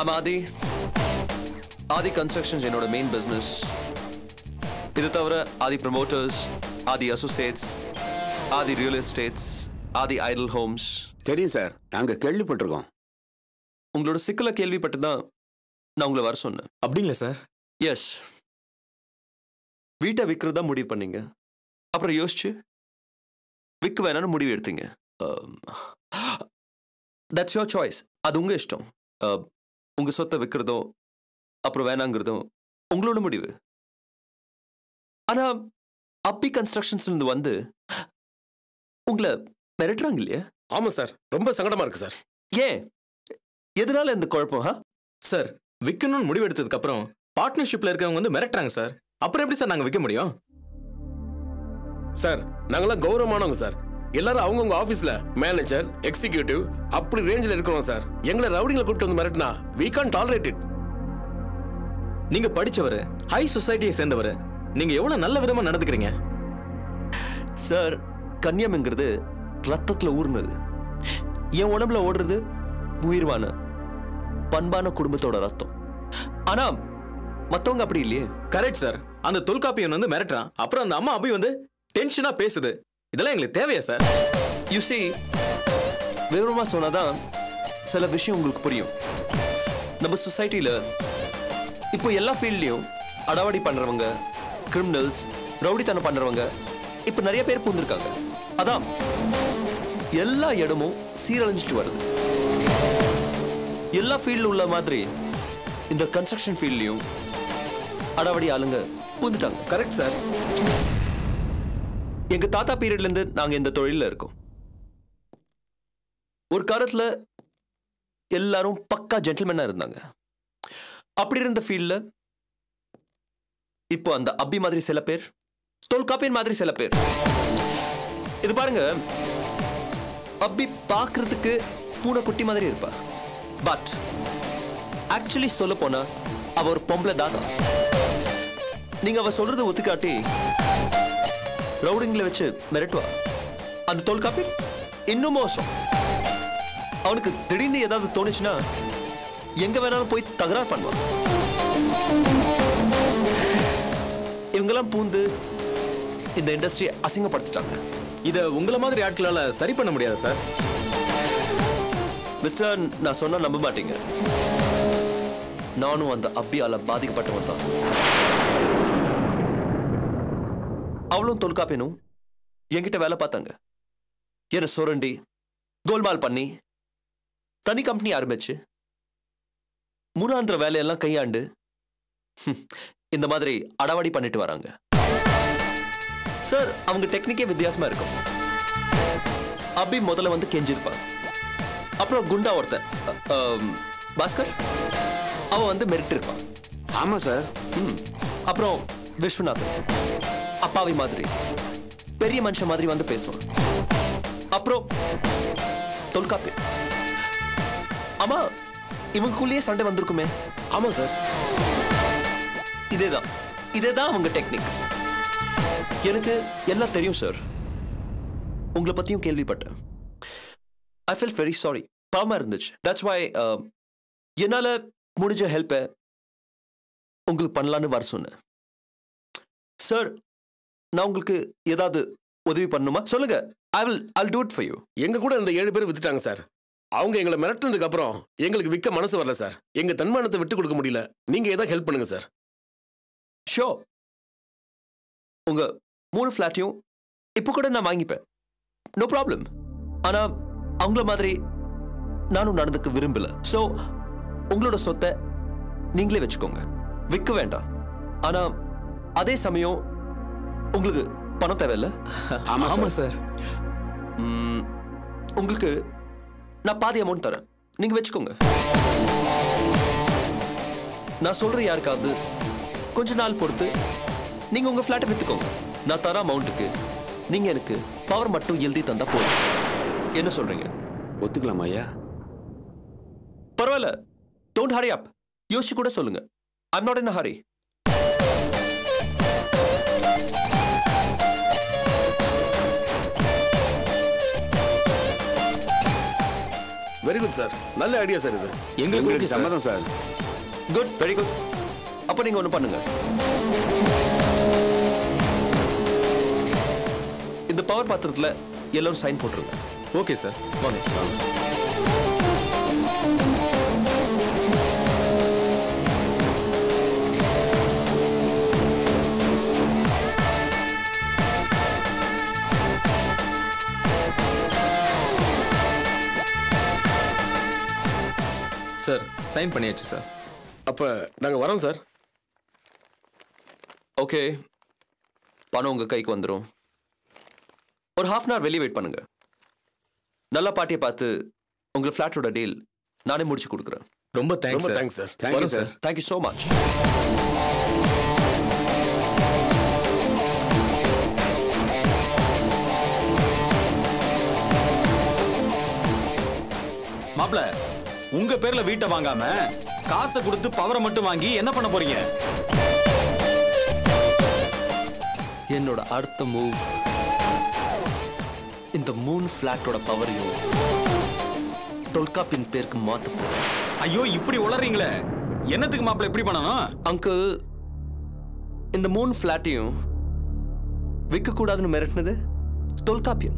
I'm Aadhi Aadhi constructions என்னோட main business இது தவிர Aadhi promoters Aadhi associates Aadhi real estates Aadhi idol homes தெரியும் சார் நாங்க கேள்விப்பட்டிருக்கோம் உங்களோட சிக்கலை கேள்விப்பட்டு தான் நான் உங்களை வர சொன்னேன் அப்படிங்களா சார் எஸ் வீட்டை விற்கிறதா முடிவு பண்ணீங்க அப்புறம் யோசிச்சு விற்க வேணாம்னு முடிவு எடுத்தீங்க தட்ஸ் யோர் சாய்ஸ் அது உங்க இஷ்டம் Uh, உங்க சொத்தை விற்கிறதோ அப்புறம் வேணாங்கிறதும் உங்களோட முடிவு ஆனா அப்பி கன்ஸ்ட்ரக்ஷன்ஸ் இருந்து வந்து உங்களை மிரட்டுறாங்க இல்லையா ஆமா சார் ரொம்ப சங்கடமா இருக்கு சார் ஏன் எதனால இந்த குழப்பம் ஹா சார் விற்கணும்னு முடிவு எடுத்ததுக்கு அப்புறம் பார்ட்னர்ஷிப்ல இருக்கிறவங்க வந்து மிரட்டுறாங்க சார் அப்புறம் எப்படி சார் நாங்க விற்க முடியும் சார் நாங்கெல்லாம் கௌரவமானவங்க சார் எல்லாரும் அவங்கவுங்க ஆபீஸ்ல மேனேஜர் எக்ஸிகியூட்டிவ் அப்படி ரேஞ்சில் இருக்கிறோம் சார் எங்களை ரவுடிங்களை கூப்பிட்டு வந்து மிரட்டினா we can't tolerate it நீங்க படிச்சவர் ஹை சொசைட்டியை சேர்ந்தவர் நீங்க எவ்வளவு நல்ல விதமா நடந்துக்கிறீங்க சார் கன்னியம்ங்கிறது ரத்தத்துல ஊர்னது என் உடம்புல ஓடுறது உயிர்வான பண்பான குடும்பத்தோட ரத்தம் ஆனா மத்தவங்க அப்படி இல்லையே கரெக்ட் சார் அந்த தொல்காப்பியன் வந்து மிரட்டுறான் அப்புறம் அந்த அம்மா அபி வந்து டென்ஷனா பேசுது இதெல்லாம் எங்களுக்கு தேவையா சார் யூ see விவரமா சொன்னாதான் சில விஷயம் உங்களுக்கு புரியும் நம்ம சொசைட்டில இப்போ எல்லா ஃபீல்ட்லயும் அடாவடி பண்றவங்க கிரிமினல்ஸ் ரவுடித்தனம் பண்றவங்க இப்போ நிறைய பேர் பூந்திருக்காங்க அதான் எல்லா இடமும் சீரழிஞ்சிட்டு வருது எல்லா ஃபீல்டில் உள்ள மாதிரி இந்த கன்ஸ்ட்ரக்ஷன் ஃபீல்ட்லயும் அடாவடி ஆளுங்க பூந்துட்டாங்க கரெக்ட் சார் எங்க தாத்தா பீரியட்ல இருந்து நாங்க இந்த தொழில்ல இருக்கோம் ஒரு காலத்துல எல்லாரும் பக்கா ஜென்டில்மேனா இருந்தாங்க அப்படி இருந்த ஃபீல்ட்ல இப்போ அந்த அபி மாதிரி சில பேர் தொல்காப்பியன் மாதிரி சில பேர் இது பாருங்க அபி பார்க்கிறதுக்கு பூனைக்குட்டி மாதிரி இருப்பா பட் ஆக்சுவலி சொல்ல போனா அவ ஒரு பொம்பளை தாதா நீங்க அவ சொல்றதை ஒத்துக்காட்டி ரவுடிங்களை வச்சு மிரட்டுவா அந்த தொல்காப்பி இன்னும் மோசம் அவனுக்கு திடீர்னு ஏதாவது தோணுச்சுன்னா எங்க வேணாலும் போய் தகராறு பண்ணுவான் இவங்கெல்லாம் பூந்து இந்த இண்டஸ்ட்ரியை அசிங்கப்படுத்திட்டாங்க இத உங்கள மாதிரி ஆட்களால சரி பண்ண முடியாது சார் மிஸ்டர் நான் சொன்னா நம்ப மாட்டீங்க நானும் அந்த அப்பியால பாதிக்கப்பட்டவன் தான் அவளும் தொல்காப்பியனும் என்கிட்ட வேலை பார்த்தாங்க என்னை சுரண்டி கோல்மால் பண்ணி தனி கம்பெனி ஆரம்பிச்சு மூணாந்திர வேலையெல்லாம் கையாண்டு ஹம், இந்த மாதிரி அடவாடி பண்ணிட்டு வராங்க சார் அவங்க டெக்னிக்கே வித்தியாசமா இருக்கும் அபி முதல்ல வந்து கெஞ்சிருப்பான் அப்புறம் குண்டா ஒருத்தன் அ, ஆம், பாஸ்கர் அவன் வந்து மெரிட் இருப்பான் ஆமா சார் ம். அப்புறம் விஸ்வநாதன் அப்பாவி மாதிரி பெரிய மனுஷன் மாதிரி வந்து பேசுவான் அப்புறம் தொல்காப்பி ஆமா இவங்களுக்குள்ளேயே சண்டை வந்திருக்குமே ஆமா சார் இதேதான் இதேதான் அவங்க டெக்னிக் எனக்கு எல்லாம் தெரியும் சார் உங்களை பத்தியும் கேள்விப்பட்டேன் ஐ ஃபெல் வெரி சாரி பாவமா இருந்துச்சு தட்ஸ் வை என்னால முடிஞ்ச ஹெல்ப்பை உங்களுக்கு பண்ணலான்னு வர சொன்னேன் சார் நான் உங்களுக்கு ஏதாவது உதவி பண்ணணுமா சொல்லுங்க I will I'll do it for you எங்க கூட இந்த ஏழு பேர் வித்துட்டாங்க சார் அவங்க எங்களை மிரட்டுனதுக்கு அப்புறம் எங்களுக்கு விற்க மனசு வரல சார் எங்க தன்மானத்தை விட்டு கொடுக்க முடியல நீங்க ஏதாவது ஹெல்ப் பண்ணுங்க சார் ஷோ உங்க மூணு ஃப்ளாட்டையும் இப்போ கூட நான் வாங்கிப்பேன் நோ ப்ராப்ளம் ஆனா அவங்கள மாதிரி நானும் நடந்துக்க விரும்பல ஸோ உங்களோட சொத்தை நீங்களே வச்சுக்கோங்க விற்க வேண்டாம் ஆனா அதே சமயம் உங்களுக்கு பணம் தேவையில்ல ஆமா ஆமா சார் சார் ம், உங்களுக்கு நான் பாதி அமௌண்ட் தரேன் நீங்க வச்சுக்கோங்க நான் சொல்ற யாருக்காவது கொஞ்ச நாள் பொறுத்து நீங்க உங்க ஃபிளாட்டை வித்துக்கோங்க நான் தர அமௌண்ட்டுக்கு நீங்க எனக்கு பவர் மட்டும் எழுதி தந்தா போதும் என்ன சொல்றீங்க ஒத்துக்கலாமா ஐயா பரவாயில்ல டோன்ட் ஹரி அப் யோசிச்சு கூட சொல்லுங்க I'm not in hurry very good sir நல்ல ஐடியா சார் இது எங்களுக்கு எங்களுக்கு okay, sir. சம்மதம் சார் குட் வெரி குட் அப்போ நீங்க ஒன்று பண்ணுங்க இந்த பவர் பாத்திரத்துல எல்லாரும் சைன் போட்டுருங்க ஓகே சார் வாங்க சார் சைன் பண்ணியாச்சு சார் அப்ப நாங்க வரோம் சார் ஓகே பணம் உங்க கைக்கு வந்துடும் ஒரு ஹாஃப் அன் ஹவர் வெளியே வெயிட் பண்ணுங்க நல்ல பாட்டியை பார்த்து உங்க ஃப்ளாட்டோட டீல் நானே முடிச்சு கொடுக்குறேன் ரொம்ப தேங்க்ஸ் ரொம்ப சார் தேங்க்ஸ் சார் தேங்க்யூ வரோம் சார் தேங்க்யூ ஸோ மச் மாப்ள உங்க பேர்ல வீட்டை வாங்காம காசை கொடுத்து பவரை மட்டும் வாங்கி என்ன பண்ண போறீங்க என்னோட அடுத்த மூவ் இந்த மூணு ஃப்ளாட்டோட பவரையும் தொல்காப்பின் பேருக்கு மாத்த போறேன் ஐயோ இப்படி உளறீங்களே என்னத்துக்கு மாப்ள இப்படி பண்ணணும் அங்கிள் இந்த மூணு ஃப்ளாட்டையும் விற்க கூடாதுன்னு மிரட்டினது தொல்காப்பியன்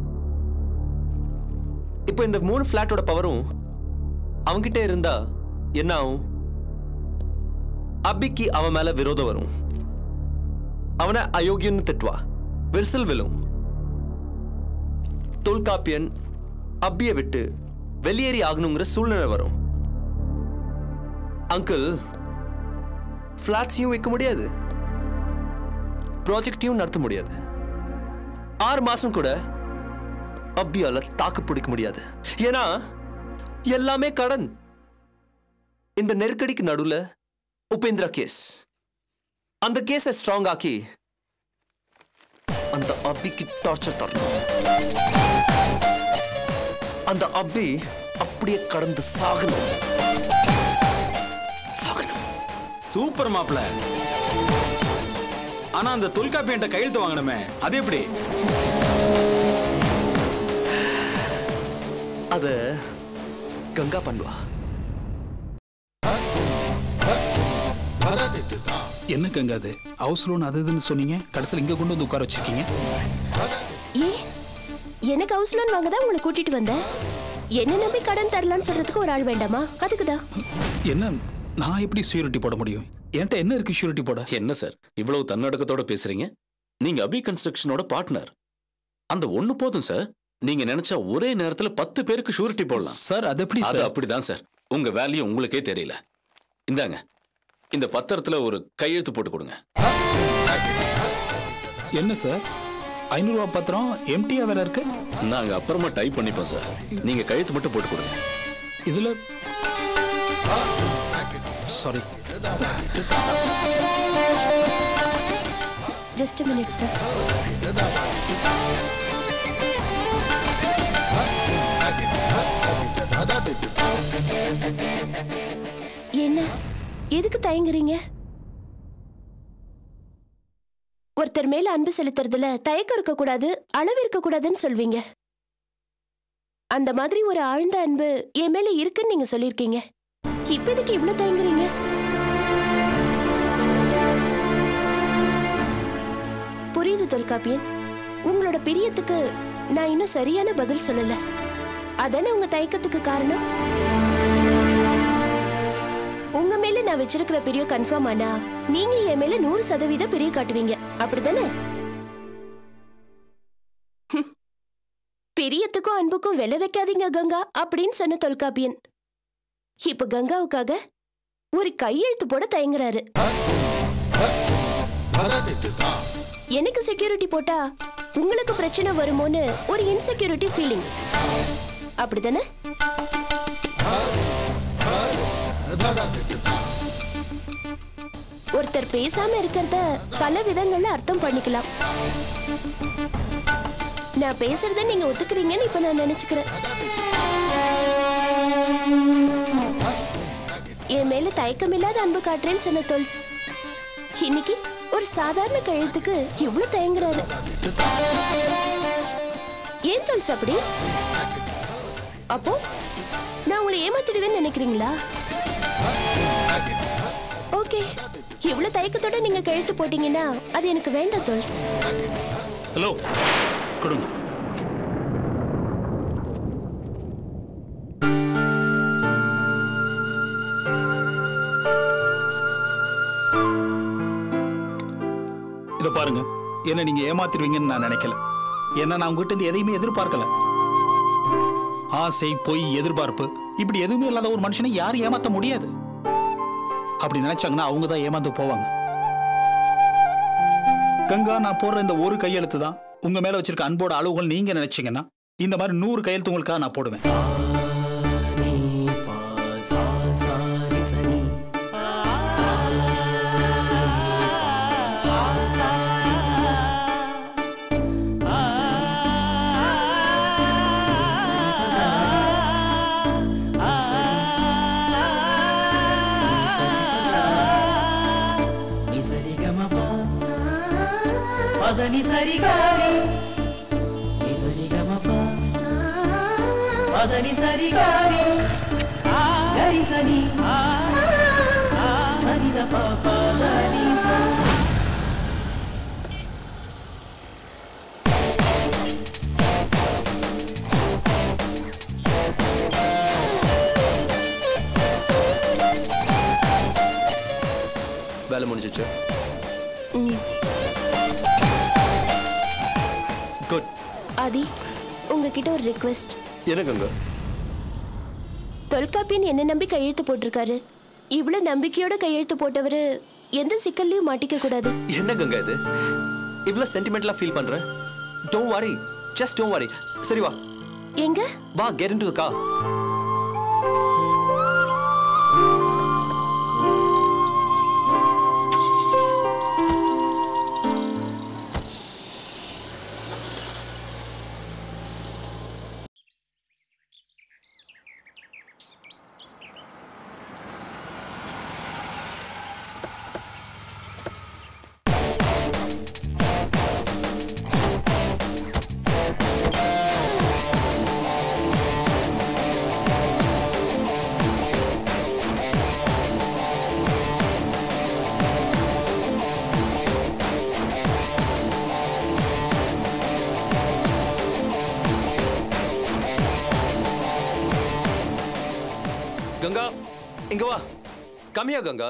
இப்போ இந்த மூணு ஃப்ளாட்டோட பவரும் அவன்கிட்ட இருந்தா என்ன ஆகும் அபிக்கு அவன் மேல விரோதம் வரும் அவனை அயோக்கியன்னு திட்டுவா விரிசல் விழும் தொல்காப்பியன் அப்பியை விட்டு வெளியேறி ஆகணுங்கிற சூழ்நிலை வரும் அங்கிள் ஃப்ளாட்ஸையும் விற்க முடியாது ப்ராஜெக்டையும் நடத்த முடியாது ஆறு மாசம் கூட அப்பியால தாக்கு பிடிக்க முடியாது ஏன்னா எல்லாமே கடன் இந்த நெருக்கடிக்கு நடுவுல உபேந்திரா கேஸ் அந்த கேஸை ஸ்ட்ராங் ஆக்கி அந்த அப்பிக்கு டார்ச்சர் தரணும் அந்த அப்பி அப்படியே கடந்து சாகணும் சாகணும் சூப்பர் மாப்ள ஆனா அந்த தொல்காப்பியன்ட்ட கையெழுத்து வாங்கணுமே அது எப்படி அத கங்கா பண்ணுவா என்ன கங்க அது ஹவுஸ் லோன் அது இதுன்னு சொன்னீங்க கடைசியில் இங்க கொண்டு வந்து உட்கார வச்சிருக்கீங்க ஏ எனக்கு ஹவுஸ் லோன் வாங்க தான் உங்களை கூட்டிட்டு வந்தேன் என்ன நம்பி கடன் தரலான்னு சொல்றதுக்கு ஒரு ஆள் வேண்டாமா அதுக்கு தான் என்ன நான் எப்படி ஷூரிட்டி போட முடியும் என்கிட்ட என்ன இருக்கு ஷூரிட்டி போட என்ன சார் இவ்வளவு தன்னடக்கத்தோட பேசுறீங்க நீங்க அபி கன்ஸ்ட்ரக்ஷனோட பார்ட்னர் அந்த ஒண்ணு போதும் சார் நீங்க நினைச்சா ஒரே நேரத்துல பத்து பேருக்கு ஷூரிட்டி போடலாம் சார் அது எப்படி அது சார் அப்படிதான் சார் உங்க வேல்யூ உங்களுக்கே தெரியல இந்தாங்க இந்த பத்திரத்துல ஒரு கையெழுத்து போட்டு கொடுங்க என்ன சார் ஐநூறுரூவா பத்திரம் எம்டியா வேற இருக்கு நாங்க அப்புறமா டைப் பண்ணிப்போம் சார் நீங்க கையெழுத்து மட்டும் போட்டு கொடுங்க இதுல சாரி ஜஸ்ட் மினிட் சார் என்ன எதுக்கு தயங்குறீங்க ஒருத்தர் மேல அன்பு செலுத்துறதுல தயக்கம் இருக்க கூடாது அளவு இருக்க கூடாதுன்னு சொல்வீங்க அந்த மாதிரி ஒரு ஆழ்ந்த அன்பு என் மேல இருக்குன்னு நீங்க சொல்லிருக்கீங்க இப்ப எதுக்கு இவ்ளோ தயங்குறீங்க புரியுது தொல்காப்பியன் உங்களோட பிரியத்துக்கு நான் இன்னும் சரியான பதில் சொல்லல அதானே உங்க தயக்கத்துக்கு காரணம் உங்க மேல நான் வச்சிருக்கிற பிரியம் கன்ஃபார்ம் ஆனா நீங்க என் மேல நூறு சதவீதம் பிரிய காட்டுவீங்க அப்படிதானே ஹம். பிரியத்துக்கும் அன்புக்கும் விலை வைக்காதீங்க கங்கா அப்படின்னு சொன்ன தொல்காப்பியன் இப்ப கங்காவுக்காக ஒரு கையெழுத்து போட தயங்குறாரு எனக்கு செக்யூரிட்டி போட்டா உங்களுக்கு பிரச்சனை வருமோன்னு ஒரு இன்செக்யூரிட்டி ஃபீலிங் அப்படிதானே ஒருத்தர் பேசாம இருக்கிறத பல விதங்கள்ல அர்த்தம் பண்ணிக்கலாம் நான் பேசுறத நீங்க ஒத்துக்கிறீங்கன்னு இப்ப நான் நினைச்சுக்கிறேன் என் மேல தயக்கமில்லாத அன்பு காட்டுறேன்னு சொன்ன தொல்ஸ் இன்னைக்கு ஒரு சாதாரண கழுத்துக்கு இவ்வளவு தயங்குறாரு ஏன் தொல்ஸ் அப்படி அப்போ நான் உங்களை ஏமாத்திடுவேன்னு நினைக்கிறீங்களா ஓகே இவ்வளவு தயக்கத்தோட நீங்க கழுத்து போட்டீங்கன்னா அது எனக்கு வேண்டாம் தோல்ஸ் ஹலோ கொடுங்க இத பாருங்க என்ன நீங்க ஏமாத்திடுவீங்கன்னு நான் நினைக்கல ஏன்னா நான் உங்ககிட்ட இருந்து எதையுமே எதிர்பார்க்கல ஆசை பொய் எதிர்பார்ப்பு இப்படி எதுவுமே இல்லாத ஒரு மனுஷனை யாரும் ஏமாத்த முடியாது அப்படி நினைச்சாங்கன்னா அவங்க தான் ஏமாந்து போவாங்க கங்கா நான் போடுற இந்த ஒரு கையெழுத்து தான் உங்க மேல வச்சிருக்க அன்போட அளவுகள் நீங்க நினைச்சீங்கன்னா இந்த மாதிரி நூறு கையெழுத்து உங்களுக்காக நான் போடுவேன் పదని సరిగారి నిసరిగమప పదని సరిగారి గరి సని సరిద పదని సరి வேலை முடிஞ்சிச்சு குட் ஆதி உங்ககிட்ட ஒரு ரிக்வெஸ்ட் என்ன கங்கா தொல்காப்பியன் என்ன நம்பி கையெழுத்து போட்டிருக்காரு இவ்வளவு நம்பிக்கையோட கையெழுத்து போட்டவரு எந்த சிக்கல்லையும் மாட்டிக்க கூடாது என்ன கங்கா இது இவ்வளோ சென்டிமெண்ட்லாம் ஃபீல் பண்ற don't worry just don't worry சரி வா எங்க வா கெட் இன் டு கா கங்கா இங்க வா கம்மியா கங்கா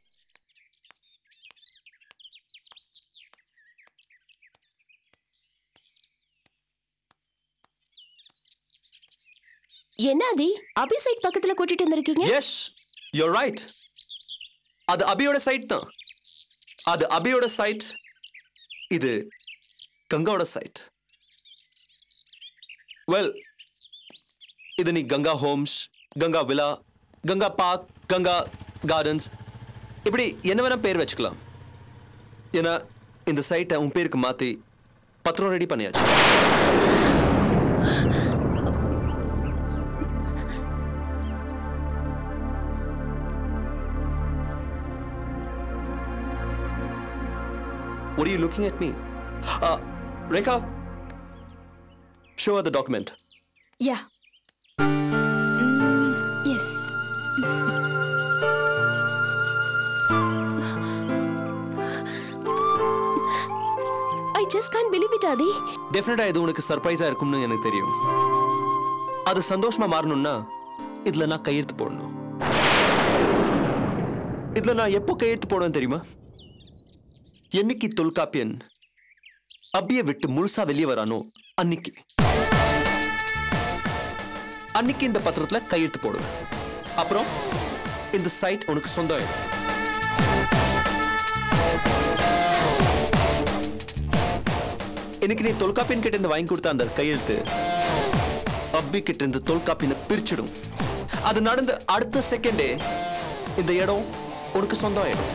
என்ன ஆதி அபி சைட் பக்கத்துல கூட்டிட்டு வந்திருக்கீங்க எஸ் யூர் ரைட் அது அபியோட சைட் தான் அது அபியோட சைட் இது கங்காவோட சைட் வெல் இது நீ கங்கா ஹோம்ஸ் கங்கா விலா கங்கா பார்க் கங்கா கார்டன்ஸ் இப்படி என்ன வேணா பேர் வச்சுக்கலாம் ஏன்னா இந்த சைட்டை உன் பேருக்கு மாற்றி பத்திரம் ரெடி பண்ணியாச்சு What are you looking at me? Uh, Rekha, show her the document. Yeah. yes. I just can't believe it Aadhi டெஃபினட்டா இது உனக்கு சர்ப்ரைஸா இருக்கும்னு எனக்கு தெரியும் அது சந்தோஷமா மாறணும்னா இதுல நான் கையெழுத்து போடணும் இதுல நான் எப்போ கையெழுத்து போடுவேன் தெரியுமா என்னைக்கு தொல்காப்பியன் அப்பிய விட்டு முழுசா வெளியே வரானோ அன்னைக்கு அன்னைக்கு இந்த பத்திரத்துல கையெழுத்து போடுவேன் அப்புறம் இந்த சைட் உனக்கு சொந்தம் ஆயிடும் இன்னைக்கு நீ தொல்காப்பியன் கிட்ட இருந்து வாங்கி கொடுத்த அந்த கையெழுத்து அப்பி கிட்ட இருந்து தொல்காப்பியனை பிரிச்சிடும் அது நடந்து அடுத்த செகண்டே இந்த இடம் உனக்கு சொந்தம் ஆயிடும்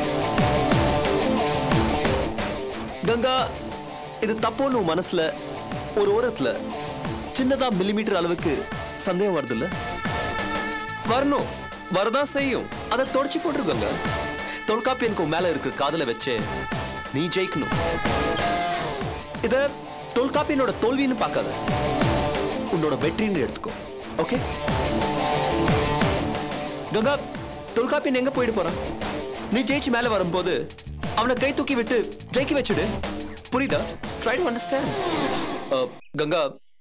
கங்கா இது தப்போன்னு உன் மனசுல ஒரு ஓரத்துல சின்னதா மில்லிமீட்டர் அளவுக்கு சந்தேகம் வருது இல்ல வரணும் வரதான் செய்யும் அதை தொடச்சி போட்டிருக்கோங்க தொல்காப்பியனுக்கு உன் மேல இருக்கிற காதலை வச்சு நீ ஜெயிக்கணும் இத தொல்காப்பியனோட தோல்வின்னு பார்க்காத உன்னோட வெற்றின்னு எடுத்துக்கோ ஓகே கங்கா தொல்காப்பியன் எங்க போயிட்டு போறான் நீ ஜெயிச்சு மேல வரும்போது அவனை கை தூக்கி விட்டு ஜெயிக்க வச்சுடு புரியுதா try to understand Ganga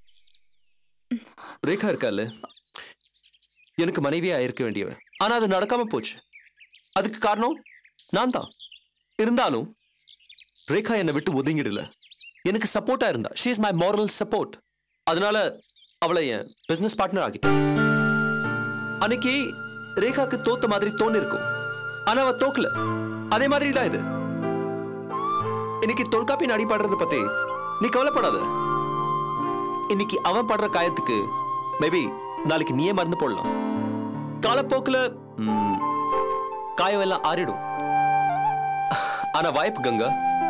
Rekha இருக்கால எனக்கு மனைவியா இருக்க வேண்டியவ ஆனா அது நடக்காம போச்சு அதுக்கு காரணம் நான் தான் இருந்தாலும் ரேகா என்னை விட்டு ஒதுங்கிடல எனக்கு சப்போர்ட்டா இருந்தா she is my moral support அதனால அவளை என் பிசினஸ் பார்ட்னர் ஆகிட்டேன் அன்னைக்கு ரேகாக்கு தோத்த மாதிரி தோணு இருக்கும் ஆனா அவ தோக்கல அதே மாதிரி தான் இது இன்னைக்கு தொல்காப்பியின் அடிபடுறத பத்தி நீ கவலைப்படாத இன்னைக்கு அவன் படுற காயத்துக்கு மேபி நாளைக்கு நீயே மருந்து போடலாம் காலப்போக்குல ம், காயம் எல்லாம் ஆறிடும் ஆனா வாய்ப்பு கங்கா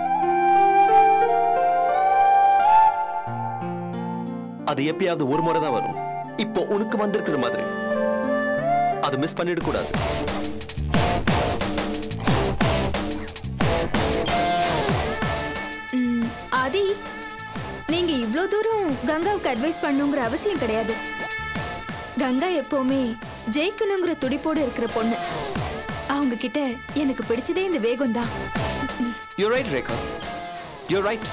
அது எப்பயாவது ஒரு முறை தான் வரும் இப்போ உனக்கு வந்திருக்கிற மாதிரி அதை மிஸ் பண்ணிட கூடாது ம், ஆதி நீங்க இவ்ளோ தூரம் கங்காவுக்கு அட்வைஸ் பண்ணுங்கிற அவசியம் கிடையாது கங்கா எப்பவுமே ஜெயிக்கணுங்கிற துடிப்போடு இருக்கிற பொண்ணு அவங்க கிட்ட எனக்கு பிடிச்சதே இந்த வேகம் தான் you right Rekha you right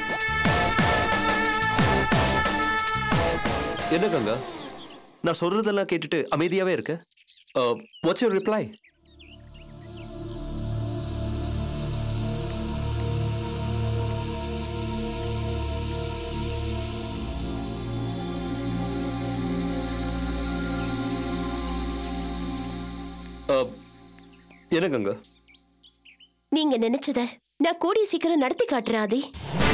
என்ன கங்கா நான் சொல்றதெல்லாம் கேட்டுட்டு அமைதியாவே இருக்க வாட்ஸ் யூர் ரிப்ளை என்ன கங்கா நீங்க நினைச்சத நான் கூடிய சீக்கிரம் நடத்தி காட்டுறேன் ஆதி